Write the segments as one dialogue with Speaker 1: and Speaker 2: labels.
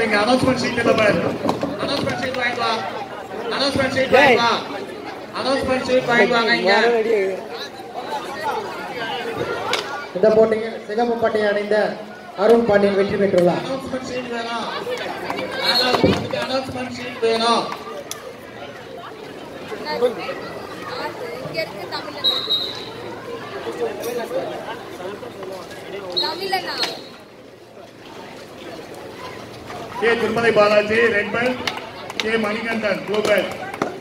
Speaker 1: சரிங்க announcement sheet இல்ல பாரு அனௌன்ஸ்மெண்ட் ஷீட் வாங்கிட்டு வா அனௌன்ஸ்மெண்ட் ஷீட் வாங்கிட்டு வா அனௌன்ஸ்மெண்ட் ஷீட் வாங்கிட்டு வாங்க இங்க
Speaker 2: இந்த போட்டியில் சிகப்பு பட்டை அணிந்த அருண் பாண்டியன் வெற்றி பெற்றுள்ளார்
Speaker 1: அனௌன்ஸ்மெண்ட் ஷீட் வேணும் அனௌன்ஸ்மெண்ட் ஷீட் வேணும்
Speaker 3: இங்க இருக்கு தமிழனா தமிழனா
Speaker 1: K Tirumalai Balaji red belt K Manikandan blue belt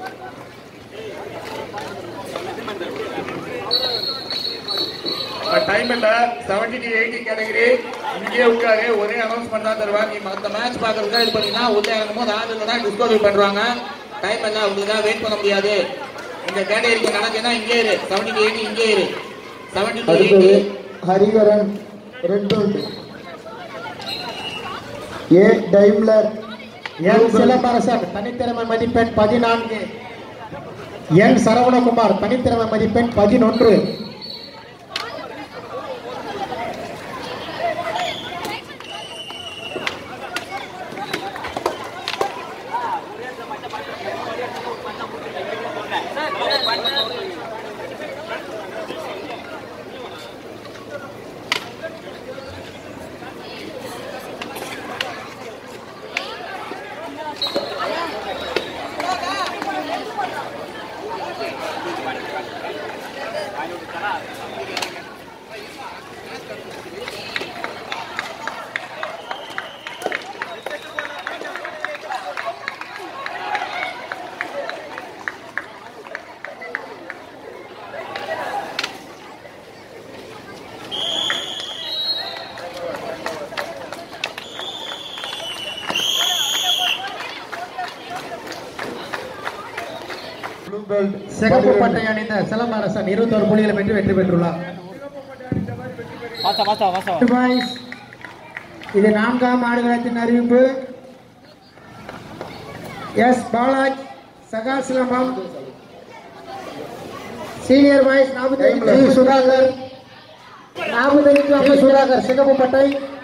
Speaker 1: time இல்ல செவன்டி டு எயிட்டி கேட்டகரி இங்கே உட்காரு ஒரே அனௌன்ஸ்மெண்ட் தான் தருவாங்க நீ மத்த மேட்ச் பார்க்கறதுக்கு இது பண்ணீங்கன்னா உள்ளே இறங்கும் போது ஆள் இல்லைனா டிஸ்குவாலிஃபை பண்றாங்க டைம் இல்ல உங்களுக்கு வெயிட் பண்ண முடியாது இந்த கேட்டகரிக்கு நடக்குன்னா இங்கே இரு செவன்டி டு எயிட்டி இங்கே இரு செவன்டி டு
Speaker 2: அடுத்தது
Speaker 1: eighty
Speaker 2: Hariharan red belt A டைம்லர் என் சிலம்பரசன் தனித்திறமை மதிப்பெண் பதினான்கு என் சரவணகுமார் தனித்திறமை மதிப்பெண் பதினொன்று சிகப்பு பட்டை அணிந்த சிலம்பரசன் இருபத்தோரு புள்ளிகளை பெற்று வெற்றி பெற்றுள்ளார் பாய்ஸ் இது நான்காம் ஆடுகளத்தின் அறிவிப்பு எஸ் பாலாஜ் சகா சிலம்பம் சீனியர் பாய்ஸ் நாற்பத்தி சுதாகர் நாற்பத்தி சுதாகர் சிகப்பு பட்டை